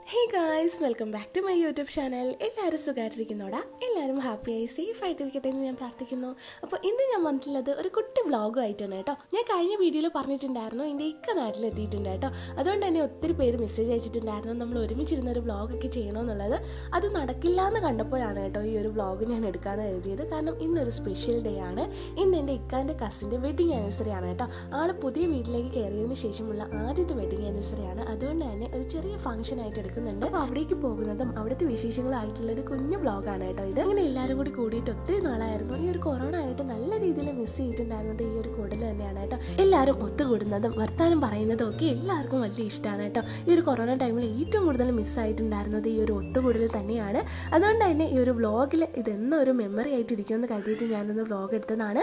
hey guys welcome back to my YouTube channel എല്ലാവരും സുഖമായിട്ടിരിക്കുന്നോടാ എല്ലാവരും ഹാപ്പിയായി സേഫ് ആയിട്ടിരിക്കട്ടെ എന്ന് ഞാൻ പ്രാർത്ഥിക്കുന്നു അപ്പോൾ ഇന്ന് ഞാൻ വന്നിട്ടുള്ളത് ഒരു കുട്ടി വ്ളോഗും ആയിട്ടാണ് കേട്ടോ ഞാൻ കഴിഞ്ഞ വീഡിയോയിൽ പറഞ്ഞിട്ടുണ്ടായിരുന്നു എൻ്റെ ഇക്ക നാട്ടിൽ എത്തിയിട്ടുണ്ട് കേട്ടോ അതുകൊണ്ട് തന്നെ ഒത്തിരി പേര് മെസ്സേജ് അയച്ചിട്ടുണ്ടായിരുന്നു നമ്മൾ ഒരുമിച്ചിരുന്ന ഒരു വ്ളോഗൊക്കെ ചെയ്യണമെന്നുള്ളത് അത് നടക്കില്ല എന്ന് കണ്ടപ്പോഴാണ് കേട്ടോ ഈ ഒരു വ്ളോഗ് ഞാൻ എടുക്കാമെന്ന് കരുതിയത് കാരണം ഇന്നൊരു സ്പെഷ്യൽ ഡേ ആണ് ഇന്ന് എൻ്റെ ഇക്കാൻ്റെ കസിൻ്റെ വെഡിങ് ആനിവേഴ്സറി ആണ് കേട്ടോ ആൾ പുതിയ വീട്ടിലേക്ക് കയറിയതിന് ശേഷമുള്ള ആദ്യത്തെ വെഡിങ് ആനിവേഴ്സറി ആണ് അതുകൊണ്ട് തന്നെ ഒരു ചെറിയ ഫംഗ്ഷൻ ആയിട്ട് എടുക്കുന്നുണ്ട് അപ്പോൾ അവിടേക്ക് പോകുന്നതും അവിടുത്തെ വിശേഷങ്ങളായിട്ടുള്ള ഒരു കുഞ്ഞു വ്ളോഗാണ് കേട്ടോ ഇത് അങ്ങനെ എല്ലാവരും കൂടി കൂടിയിട്ട് ഒത്തിരി നാളായിരുന്നു ഈ ഒരു കൊറോണ ആയിട്ട് നല്ല രീതിയിൽ മിസ് ചെയ്തിട്ടുണ്ടായിരുന്നത് ഈ ഒരു കൂടൽ തന്നെയാണ് കേട്ടോ എല്ലാവരും ഒത്തുകൂടുന്നതും വർത്താനം പറയുന്നതും ഒക്കെ എല്ലാവർക്കും വലിയ ഇഷ്ടമാണ് കേട്ടോ ഈ ഒരു കൊറോണ ടൈമിൽ ഏറ്റവും കൂടുതൽ മിസ്സായിട്ടുണ്ടായിരുന്നത് ഈ ഒരു ഒത്തുകൂടൽ തന്നെയാണ് അതുകൊണ്ട് തന്നെ ഈ ഒരു വ്ളോഗിൽ ഇതെന്നും ഒരു മെമ്മറി ആയിട്ട് ഇരിക്കുമെന്ന് കരുതിയിട്ട് ഞാനൊന്ന് വ്ളോഗ് എടുത്തതാണ്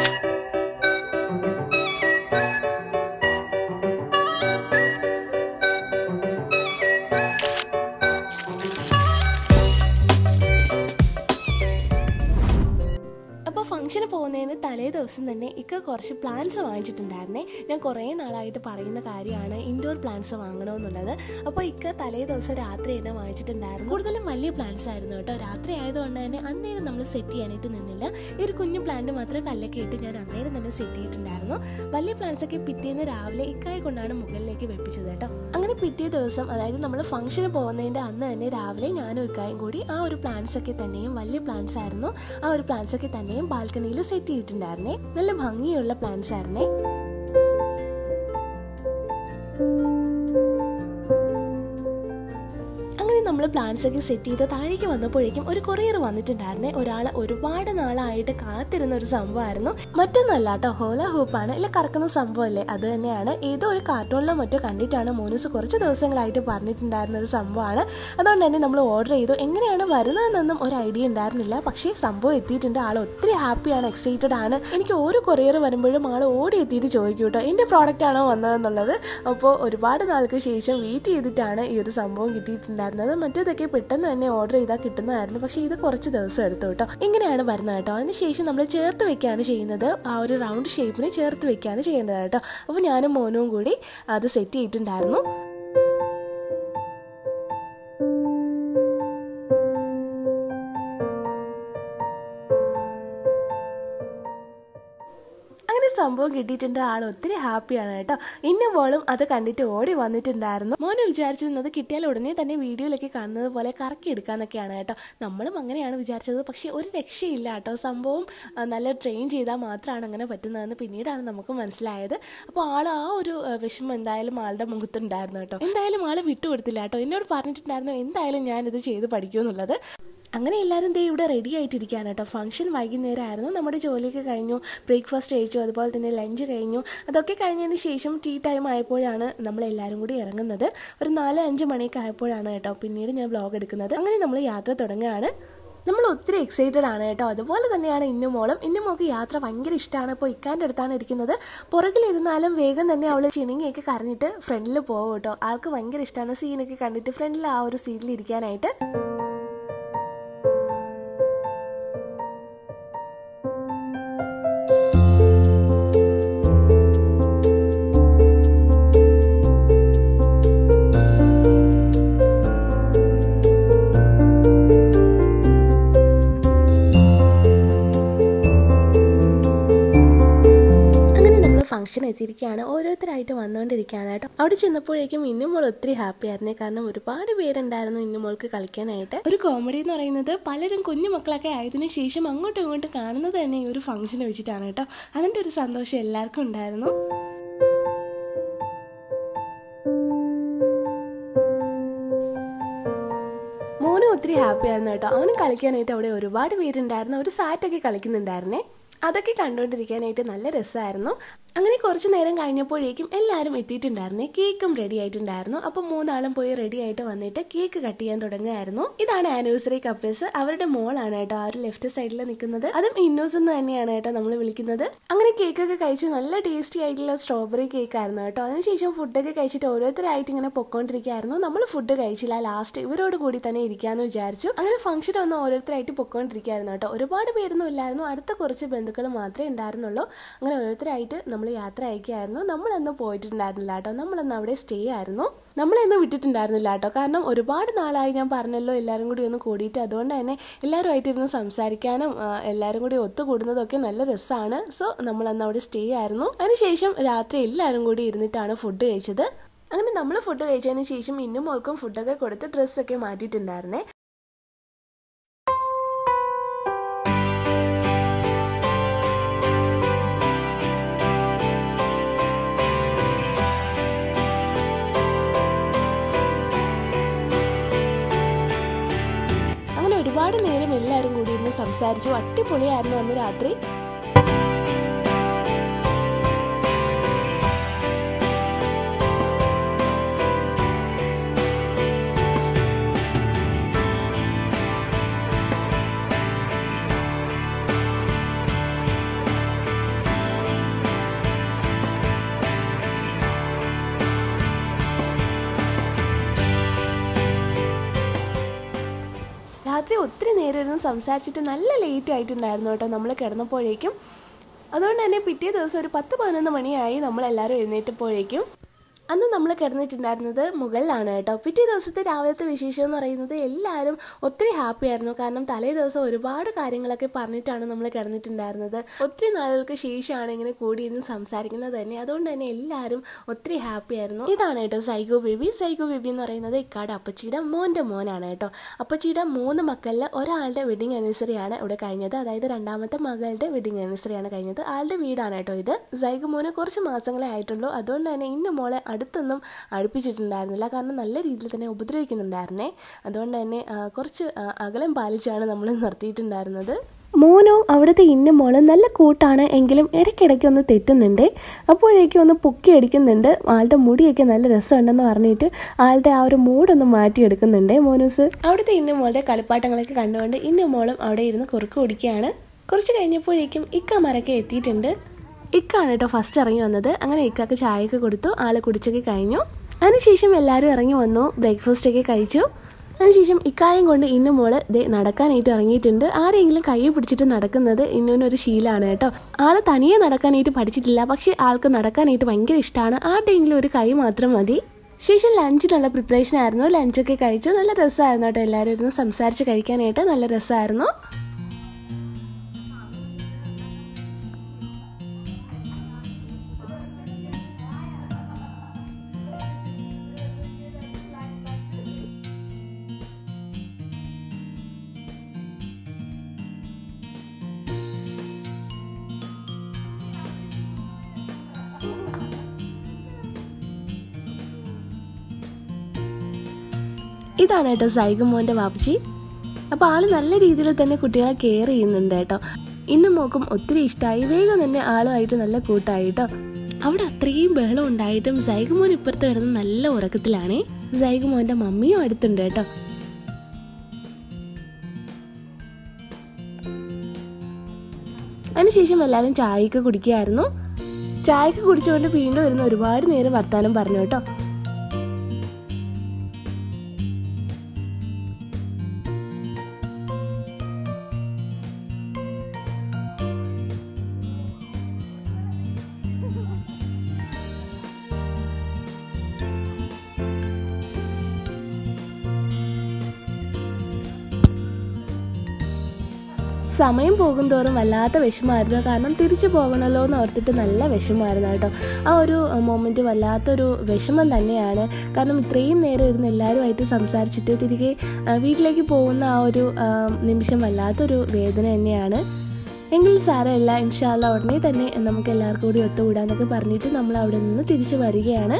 അപ്പോൾ ഫംഗ്ഷന് പോകുന്നതിന് തലേ ദിവസം തന്നെ ഇക്ക കുറച്ച് പ്ലാന്റ്സ് വാങ്ങിച്ചിട്ടുണ്ടായിരുന്നേ ഞാൻ കുറേ നാളായിട്ട് പറയുന്ന കാര്യമാണ് ഇൻഡോർ പ്ലാന്റ്സ് വാങ്ങണമെന്നുള്ളത് അപ്പോൾ ഇക്ക തലേ ദിവസം രാത്രി തന്നെ വാങ്ങിച്ചിട്ടുണ്ടായിരുന്നു കൂടുതലും വലിയ പ്ലാന്റ്സ് ആയിരുന്നു കേട്ടോ രാത്രി ആയതുകൊണ്ട് തന്നെ അന്നേരം നമ്മൾ സെറ്റ് ചെയ്യാനായിട്ട് നിന്നില്ല ഈ ഒരു കുഞ്ഞു പ്ലാന്റ് മാത്രം കല്ലൊക്കെ ഇട്ട് ഞാൻ അന്നേരം തന്നെ സെറ്റ് ചെയ്തിട്ടുണ്ടായിരുന്നു വലിയ പ്ലാന്റ്സ് ഒക്കെ പിറ്റേന്ന് രാവിലെ ഇക്കായെ കൊണ്ടാണ് മുകളിലേക്ക് വെപ്പിച്ചത് കേട്ടോ അങ്ങനെ പിറ്റേ ദിവസം അതായത് നമ്മൾ ഫംഗ്ഷന് പോകുന്നതിൻ്റെ അന്ന് തന്നെ രാവിലെ ഞാനും ഇക്കായും കൂടി ആ ഒരു പ്ലാന്റ്സ് ഒക്കെ തന്നെയും വലിയ പ്ലാന്റ്സ് ആയിരുന്നു ആ ഒരു പ്ലാന്റ്സ് ഒക്കെ തന്നെയും ബാൽക്കണിയിൽ സെറ്റ് ചെയ്തിട്ടുണ്ടായിരുന്നേ നല്ല ഭംഗിയുള്ള പ്ലാന്റ്സ് ആയിരുന്നേ അങ്ങനെ നമ്മൾ പ്ലാൻസ് ഒക്കെ സെറ്റ് ചെയ്ത് താഴേക്ക് വന്നപ്പോഴേക്കും ഒരു കൊറിയർ വന്നിട്ടുണ്ടായിരുന്നേ ഒരാൾ ഒരുപാട് നാളായിട്ട് കാത്തിരുന്ന ഒരു സംഭവമായിരുന്നു മറ്റൊന്നല്ല കേട്ടോ ഹോല ഹൂപ്പാണ് ഇല്ല കറക്കുന്ന സംഭവമല്ലേ അത് തന്നെയാണ് ഏതോ ഒരു കാർട്ടൂണിലോ മറ്റോ കണ്ടിട്ടാണ് മോനൂസ് കുറച്ച് ദിവസങ്ങളായിട്ട് പറഞ്ഞിട്ടുണ്ടായിരുന്ന ഒരു സംഭവമാണ് അതുകൊണ്ട് തന്നെ നമ്മൾ ഓർഡർ ചെയ്തു എങ്ങനെയാണ് വരുന്നതെന്നൊന്നും ഒരു ഐഡിയ ഉണ്ടായിരുന്നില്ല പക്ഷേ സംഭവം എത്തിയിട്ടുണ്ട് ആൾ ഒത്തിരി ഹാപ്പിയാണ് എക്സൈറ്റഡ് ആണ് എനിക്ക് ഓരോ കൊറിയർ വരുമ്പോഴും ആൾ ഓടി എത്തിയിട്ട് ചോദിക്കും കേട്ടോ എൻ്റെ പ്രോഡക്റ്റ് ആണോ വന്നതെന്നുള്ളത് അപ്പോൾ ഒരുപാട് നാൾക്ക് ശേഷം വെയിറ്റ് ചെയ്തിട്ടാണ് ഈ ഒരു സംഭവം കിട്ടിയിട്ടുണ്ടായിരുന്നത് മറ്റേതൊക്കെ പെട്ടെന്ന് തന്നെ ഓർഡർ ചെയ്താൽ കിട്ടുന്നതായിരുന്നു പക്ഷേ ഇത് കുറച്ച് ദിവസം എടുത്തു കേട്ടോ ഇങ്ങനെയാണ് വരുന്നത് കേട്ടോ അതിനുശേഷം നമ്മൾ ചേർത്ത് വെക്കുകയാണ് ചെയ്യുന്നത് ആ ഒരു റൗണ്ട് ഷേപ്പിന് ചേർത്ത് വെക്കുകയാണ് ചെയ്യേണ്ടത് കേട്ടോ അപ്പോൾ ഞാനും മോനും കൂടി അത് സെറ്റ് ചെയ്തിട്ടുണ്ടായിരുന്നു അങ്ങനെ സംഭവം കിട്ടിയിട്ടുണ്ട് ആൾ ഒത്തിരി ഹാപ്പിയാണ് കേട്ടോ ഇന്നും മോളും അത് കണ്ടിട്ട് ഓടി വന്നിട്ടുണ്ടായിരുന്നു മോന് വിചാരിച്ചിരുന്നത് കിട്ടിയാൽ ഉടനെ തന്നെ വീഡിയോയിലൊക്കെ കാണുന്നത് പോലെ കറക്കി എടുക്കാന്നൊക്കെയാണ് കേട്ടോ നമ്മളും അങ്ങനെയാണ് വിചാരിച്ചത് പക്ഷേ ഒരു രക്ഷയില്ല കേട്ടോ സംഭവം ആ, നല്ല ട്രെയിൻ ചെയ്താൽ മാത്രമാണ് അങ്ങനെ പറ്റുന്നതെന്ന് പിന്നീടാണ് നമുക്ക് മനസ്സിലായത് അപ്പോൾ ആൾ ആ ഒരു ആ, വിഷമം എന്തായാലും ആളുടെ മുഖത്തുണ്ടായിരുന്നു കേട്ടോ എന്തായാലും ആൾ വിട്ടുകൊടുത്തില്ല കേട്ടോ എന്നോട് പറഞ്ഞിട്ടുണ്ടായിരുന്നു എന്തായാലും ഞാൻ ഇത് ചെയ്ത് പഠിക്കുമെന്നുള്ളത് അങ്ങനെ എല്ലാവരും ദേ ഇവിടെ റെഡി ആയിട്ടിരിക്കുകയാണ് കേട്ടോ ഫംഗ്ഷൻ വൈകുന്നേരമായിരുന്നു നമ്മുടെ ജോലിയൊക്കെ കഴിഞ്ഞു ബ്രേക്ക്ഫാസ്റ്റ് കഴിച്ചു അതുപോലെ തന്നെ ലഞ്ച് കഴിഞ്ഞു അതൊക്കെ കഴിഞ്ഞതിന് ശേഷം ടീ ടൈം ആയപ്പോഴാണ് നമ്മൾ എല്ലാവരും കൂടി ഇറങ്ങുന്നത് ഒരു നാല് അഞ്ച് മണിയൊക്കെ ആയപ്പോഴാണ് കേട്ടോ പിന്നീട് ഞാൻ വ്ളോഗ് എടുക്കുന്നത് അങ്ങനെ നമ്മൾ യാത്ര തുടങ്ങുകയാണ് നമ്മൾ ഒത്തിരി എക്സൈറ്റഡ് ആണ് കേട്ടോ അതുപോലെ തന്നെയാണ് ഇന്നുമോളും ഇന്നുമോൾക്ക് യാത്ര ഭയങ്കര ഇഷ്ടമാണ് ഇപ്പോൾ ഇക്കാൻ്റെ അടുത്താണ് ഇരിക്കുന്നത് പുറകിലിരുന്നാലും വേഗം തന്നെ അവൾ ചിണുങ്ങിയൊക്കെ കരഞ്ഞിട്ട് ഫ്രണ്ടിൽ പോകും കേട്ടോ ആൾക്ക് ഭയങ്കര ഇഷ്ടമാണ് സീനൊക്കെ കണ്ടിട്ട് ഫ്രണ്ടിൽ ആ ഒരു സീറ്റിൽ ഇരിക്കാനായിട്ട് അങ്ങനെ നമ്മൾ ഫംഗ്ഷൻ എത്തിയിരിക്കുകയാണ് ഓരോരുത്തരായിട്ട് വന്നുകൊണ്ടിരിക്കുകയാണ് കേട്ടോ അവിടെ ചെന്നപ്പോഴേക്കും ഇന്നുമോൾ ഒത്തിരി ഹാപ്പി ആയിരുന്നേ കാരണം ഒരുപാട് പേരുണ്ടായിരുന്നു ഇന്നുമോൾക്ക് കളിക്കാനായിട്ട് ഒരു കോമഡി എന്ന് പറയുന്നത് പലരും കുഞ്ഞു മക്കളൊക്കെ ആയതിനു ശേഷം അങ്ങോട്ടും ഇങ്ങോട്ടും കാണുന്നത് തന്നെ ഈ ഒരു ഫംഗ്ഷനെ വെച്ചിട്ടാണ് കേട്ടോ അതിൻ്റെ ഒരു സന്തോഷം എല്ലാവർക്കും ഉണ്ടായിരുന്നു മോനും ഒത്തിരി ഹാപ്പി ആയിരുന്നു കേട്ടോ അവനും കളിക്കാനായിട്ട് അവിടെ ഒരുപാട് പേരുണ്ടായിരുന്നു ഒരു സാറ്റൊക്കെ കളിക്കുന്നുണ്ടായിരുന്നേ അതൊക്കെ കണ്ടുകൊണ്ടിരിക്കാനായിട്ട് നല്ല രസമായിരുന്നു അങ്ങനെ കുറച്ച് നേരം കഴിഞ്ഞപ്പോഴേക്കും എല്ലാവരും എത്തിയിട്ടുണ്ടായിരുന്നേ കേക്കും റെഡി ആയിട്ടുണ്ടായിരുന്നു അപ്പോൾ മൂന്നാളും പോയി റെഡി ആയിട്ട് വന്നിട്ട് കേക്ക് കട്ട് ചെയ്യാൻ തുടങ്ങുമായിരുന്നു ഇതാണ് ആനിവേഴ്സറി കപ്പിൾസ് അവരുടെ മോളാണ് കേട്ടോ ആ ഒരു ലെഫ്റ്റ് സൈഡിൽ നിൽക്കുന്നത് അതും ഇന്നോസ് എന്ന് തന്നെയാണ് കേട്ടോ നമ്മൾ വിളിക്കുന്നത് അങ്ങനെ കേക്കൊക്കെ കഴിച്ച് നല്ല ടേസ്റ്റി ആയിട്ടുള്ള സ്ട്രോബെറി കേക്ക് ആയിരുന്നു കേട്ടോ അതിനുശേഷം ഫുഡൊക്കെ കഴിച്ചിട്ട് ഓരോരുത്തരായിട്ട് ഇങ്ങനെ പൊക്കോണ്ടിരിക്കുകയായിരുന്നു നമ്മൾ ഫുഡ് കഴിച്ചില്ല ലാസ്റ്റ് ഇവരോട് കൂടി തന്നെ ഇരിക്കാന്ന് വിചാരിച്ചു അങ്ങനെ ഫംഗ്ഷൻ ഒന്ന് ഓരോരുത്തരായിട്ട് പൊക്കോണ്ടിരിക്കുകയായിരുന്നു കേട്ടോ ഒരുപാട് പേരൊന്നും ഇല്ലായിരുന്നു അടുത്ത കുറച്ച് ബന്ധുക്കൾ മാത്രമേ ഉണ്ടായിരുന്നുള്ളൂ അങ്ങനെ ഓരോരുത്തരായിട്ട് നമ്മൾ നമ്മൾ യാത്ര അയക്കുകയായിരുന്നു നമ്മളന്ന് പോയിട്ടുണ്ടായിരുന്നില്ല കേട്ടോ നമ്മളന്ന് അവിടെ സ്റ്റേ ആയിരുന്നു നമ്മളെന്ന് വിട്ടിട്ടുണ്ടായിരുന്നില്ല കേട്ടോ കാരണം ഒരുപാട് നാളായി ഞാൻ പറഞ്ഞല്ലോ എല്ലാവരും കൂടി ഒന്ന് കൂടിയിട്ട് അതുകൊണ്ട് തന്നെ എല്ലാവരുമായിട്ട് ഇരുന്ന് സംസാരിക്കാനും ആ, എല്ലാവരും കൂടി ഒത്തുകൂടുന്നതൊക്കെ നല്ല രസമാണ് സോ നമ്മളന്ന് അവിടെ സ്റ്റേ ആയിരുന്നു അതിനുശേഷം രാത്രി എല്ലാവരും കൂടി ഇരുന്നിട്ടാണ് ഫുഡ് കഴിച്ചത് അങ്ങനെ നമ്മൾ ഫുഡ് കഴിച്ചതിന് ശേഷം ഇന്നും മോൾക്കും ഫുഡൊക്കെ കൊടുത്ത് ഡ്രസ്സൊക്കെ മാറ്റിയിട്ടുണ്ടായിരുന്നേ അങ്ങനെ ഒരുപാട് നേരം എല്ലാവരും കൂടി ഇരുന്ന് സംസാരിച്ചു അടിപൊളിയായിരുന്നു അന്ന് രാത്രി രാത്രി ഒത്തിരി നേരം ഇരുന്ന് സംസാരിച്ചിട്ട് നല്ല ലേറ്റ് ആയിട്ടുണ്ടായിരുന്നു കേട്ടോ നമ്മൾ കിടന്നപ്പോഴേക്കും അതുകൊണ്ട് തന്നെ പിറ്റേ ദിവസം ഒരു പത്ത് പതിനൊന്ന് മണിയായി നമ്മൾ എല്ലാവരും എഴുന്നേറ്റപ്പോഴേക്കും അന്ന് നമ്മൾ കിടന്നിട്ടുണ്ടായിരുന്നത് മുകളിലാണ് കേട്ടോ പിറ്റേ ദിവസത്തെ രാവിലത്തെ വിശേഷം എന്ന് പറയുന്നത് എല്ലാവരും ഒത്തിരി ഹാപ്പി ആയിരുന്നു കാരണം തലേ ദിവസം ഒരുപാട് കാര്യങ്ങളൊക്കെ പറഞ്ഞിട്ടാണ് നമ്മൾ കിടന്നിട്ടുണ്ടായിരുന്നത് ഒത്തിരി നാളുകൾക്ക് ശേഷമാണ് ഇങ്ങനെ കൂടിയിരുന്ന് സംസാരിക്കുന്നത് തന്നെ അതുകൊണ്ട് തന്നെ എല്ലാവരും ഒത്തിരി ഹാപ്പി ആയിരുന്നു ഇതാണ് കേട്ടോ സൈഗോ ബേബി സൈഗോ ബേബി എന്ന് പറയുന്നത് ഇക്കാട് അപ്പച്ചിയുടെ മോൻ്റെ മോനാണ് കേട്ടോ അപ്പച്ചിയുടെ മൂന്ന് മക്കളിൽ ഒരാളുടെ വെഡിങ് ആനിവേഴ്സറിയാണ് ഇവിടെ കഴിഞ്ഞത് അതായത് രണ്ടാമത്തെ മകളുടെ വെഡിങ് ആനിവേഴ്സറിയാണ് കഴിഞ്ഞത് ആളുടെ വീടാണ് കേട്ടോ ഇത് സൈഗോ മോന് കുറച്ച് മാസങ്ങളെ ആയിട്ടുള്ളൂ അതുകൊണ്ട് തന്നെ ഇന്ന് മോളെ അടുത്തൊന്നും അടുപ്പിച്ചിട്ടുണ്ടായിരുന്നില്ല കാരണം നല്ല രീതിയിൽ തന്നെ ഉപദ്രവിക്കുന്നുണ്ടായിരുന്നേ അതുകൊണ്ട് തന്നെ ആ, കുറച്ച് ആ, അകലം പാലിച്ചാണ് നമ്മൾ നിർത്തിയിട്ടുണ്ടായിരുന്നത് മോനോ അവിടുത്തെ ഇന്ന മോളും നല്ല കൂട്ടാണ് എങ്കിലും ഇടയ്ക്കിടയ്ക്ക് ഒന്ന് തെറ്റുന്നുണ്ട് അപ്പോഴേക്കും ഒന്ന് പൊക്കി അടിക്കുന്നുണ്ട് ആളുടെ മുടിയൊക്കെ നല്ല രസമുണ്ടെന്ന് പറഞ്ഞിട്ട് ആളുടെ ആ ഒരു മൂഡൊന്ന് മാറ്റിയെടുക്കുന്നുണ്ട് മോനൂസ് അവിടുത്തെ ഇന്ന മോളുടെ കളിപ്പാട്ടങ്ങളൊക്കെ കണ്ടുകൊണ്ട് ഇന്ന മോളും അവിടെ ഇരുന്ന് കുറുക്ക് കുടിക്കുകയാണ് കുറച്ച് കഴിഞ്ഞപ്പോഴേക്കും ഇക്കാമാരൊക്കെ എത്തിയിട്ടുണ്ട് ഇക്കാണ് കേട്ടോ ഫസ്റ്റ് ഇറങ്ങി വന്നത് അങ്ങനെ ഇക്കാക്ക് ചായയൊക്കെ കൊടുത്തു ആള് കുടിച്ചൊക്കെ കഴിഞ്ഞു അതിനുശേഷം എല്ലാവരും ഇറങ്ങി വന്നു ബ്രേക്ക്ഫാസ്റ്റ് ഒക്കെ കഴിച്ചു അതിനുശേഷം ഇക്കായം കൊണ്ട് ഇന്നു മോള് ദേ നടക്കാനായിട്ട് ഇറങ്ങിയിട്ടുണ്ട് ആരെങ്കിലും കൈ പിടിച്ചിട്ട് നടക്കുന്നത് ഇന്നൊരു ശീലമാണ് കേട്ടോ ആള് തനിയെ നടക്കാനായിട്ട് പഠിച്ചിട്ടില്ല പക്ഷെ ആൾക്ക് നടക്കാനായിട്ട് ഭയങ്കര ഇഷ്ടമാണ് ആരുടെയെങ്കിലും ഒരു കൈ മാത്രം മതി ശേഷം ലഞ്ചിനുള്ള പ്രിപ്പറേഷൻ ആയിരുന്നു ലഞ്ചൊക്കെ കഴിച്ചു നല്ല രസമായിരുന്നു കേട്ടോ എല്ലാവരും ഇരുന്ന് സംസാരിച്ച് കഴിക്കാനായിട്ട് നല്ല രസമായിരുന്നു ഇതാണ് കേട്ടോ സൈഗമോൻ്റെ വാപ്പച്ചി അപ്പോൾ ആള് നല്ല രീതിയിൽ തന്നെ കുട്ടികളെ കെയർ ചെയ്യുന്നുണ്ട് കേട്ടോ ഇന്നും മോക്കും ഒത്തിരി ഇഷ്ടമായി വേഗം തന്നെ ആളുമായിട്ട് നല്ല കൂട്ടായി കേട്ടോ അവിടെ അത്രയും ബഹളം ഉണ്ടായിട്ടും സൈഗമോൻ ഇപ്പുറത്ത് കിടന്ന് നല്ല ഉറക്കത്തിലാണേ സൈഗമോൻ്റെ മമ്മിയും അടുത്തുണ്ട് കേട്ടോ അതിനുശേഷം എല്ലാവരും ചായയൊക്കെ കുടിക്കുകയായിരുന്നു ചായയൊക്കെ കുടിച്ചുകൊണ്ട് വീണ്ടും ഇരുന്ന് ഒരുപാട് നേരം വർത്താനം പറഞ്ഞു കേട്ടോ സമയം പോകും തോറും വല്ലാത്ത വിഷമമായിരുന്നു കാരണം തിരിച്ചു പോകണമല്ലോ എന്ന് ഓർത്തിട്ട് നല്ല വിഷമമായിരുന്നു കേട്ടോ ആ ഒരു മൊമെൻറ്റ് വല്ലാത്തൊരു വിഷമം തന്നെയാണ് കാരണം ഇത്രയും നേരം ഇരുന്ന് എല്ലാവരുമായിട്ട് സംസാരിച്ചിട്ട് തിരികെ ആ, വീട്ടിലേക്ക് പോകുന്ന ആ ഒരു ആ, നിമിഷം വല്ലാത്തൊരു വേദന തന്നെയാണ് എങ്കിൽ സാരമില്ല ഇൻഷാല്ല ഉടനെ തന്നെ നമുക്ക് എല്ലാവർക്കും കൂടി ഒത്തുകൂടാന്നൊക്കെ പറഞ്ഞിട്ട് നമ്മൾ അവിടെ നിന്ന് തിരിച്ചു വരികയാണ്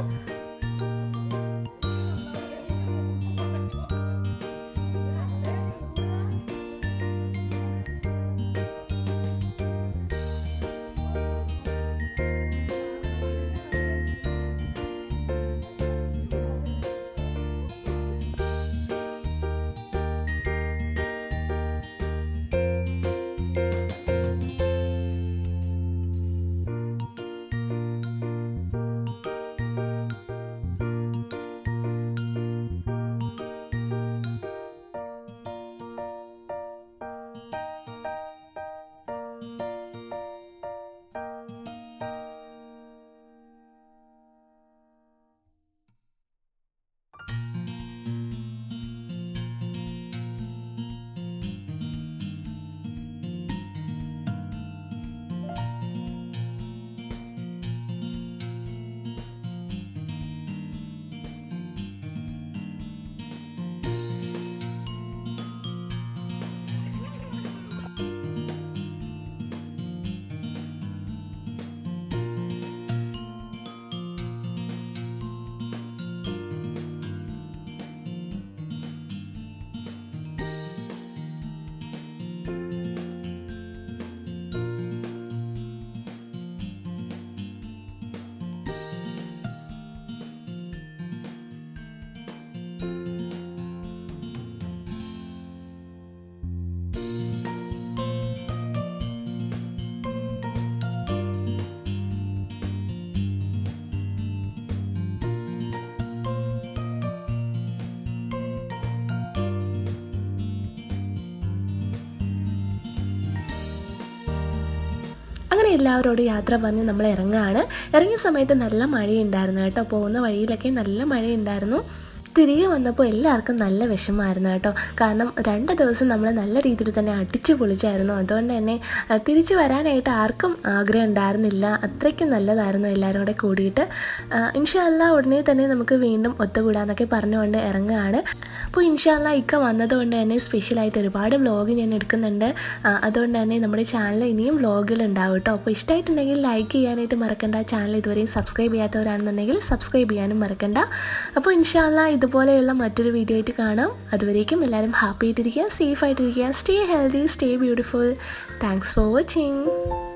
അങ്ങനെ എല്ലാവരോടും യാത്ര പറഞ്ഞ് നമ്മൾ ഇറങ്ങുകയാണ് ഇറങ്ങിയ സമയത്ത് നല്ല മഴയുണ്ടായിരുന്നു കേട്ടോ പോകുന്ന വഴിയിലൊക്കെ നല്ല മഴയുണ്ടായിരുന്നു തിരികെ വന്നപ്പോൾ എല്ലാവർക്കും നല്ല വിഷമമായിരുന്നു കേട്ടോ കാരണം രണ്ട് ദിവസം നമ്മൾ നല്ല രീതിയിൽ തന്നെ അടിച്ചു പൊളിച്ചായിരുന്നു അതുകൊണ്ട് തന്നെ ആ, തിരിച്ചു വരാനായിട്ട് ആർക്കും ആഗ്രഹം ഉണ്ടായിരുന്നില്ല അത്രയ്ക്കും നല്ലതായിരുന്നു എല്ലാവരും കൂടെ കൂടിയിട്ട് ഇൻഷാല്ല ഉടനെ തന്നെ നമുക്ക് വീണ്ടും ഒത്തുകൂടാന്നൊക്കെ പറഞ്ഞുകൊണ്ട് ഇറങ്ങുകയാണ് അപ്പോൾ ഇൻഷാല്ല ഇക്ക വന്നതുകൊണ്ട് തന്നെ സ്പെഷ്യലായിട്ട് ഒരുപാട് വ്ലോഗ് ഞാൻ എടുക്കുന്നുണ്ട് ആ, അതുകൊണ്ട് തന്നെ നമ്മുടെ ചാനൽ ഇനിയും വ്ലോഗുകൾ ഉണ്ടാവും കേട്ടോ അപ്പോൾ ഇഷ്ടമായിട്ടുണ്ടെങ്കിൽ ലൈക്ക് ചെയ്യാനായിട്ട് മറക്കണ്ട ചാനൽ ഇതുവരെയും സബ്സ്ക്രൈബ് ചെയ്യാത്തവരാണെന്നുണ്ടെങ്കിൽ സബ്സ്ക്രൈബ് ചെയ്യാനും മറക്കണ്ട അപ്പോൾ ഇൻഷാല്ല ഇതുപോലെയുള്ള മറ്റൊരു വീഡിയോ ആയിട്ട് കാണാം അതുവരേക്കും എല്ലാവരും ഹാപ്പി ആയിട്ടിരിക്കുക സേഫ് ആയിട്ടിരിക്കുക stay healthy stay beautiful thanks for watching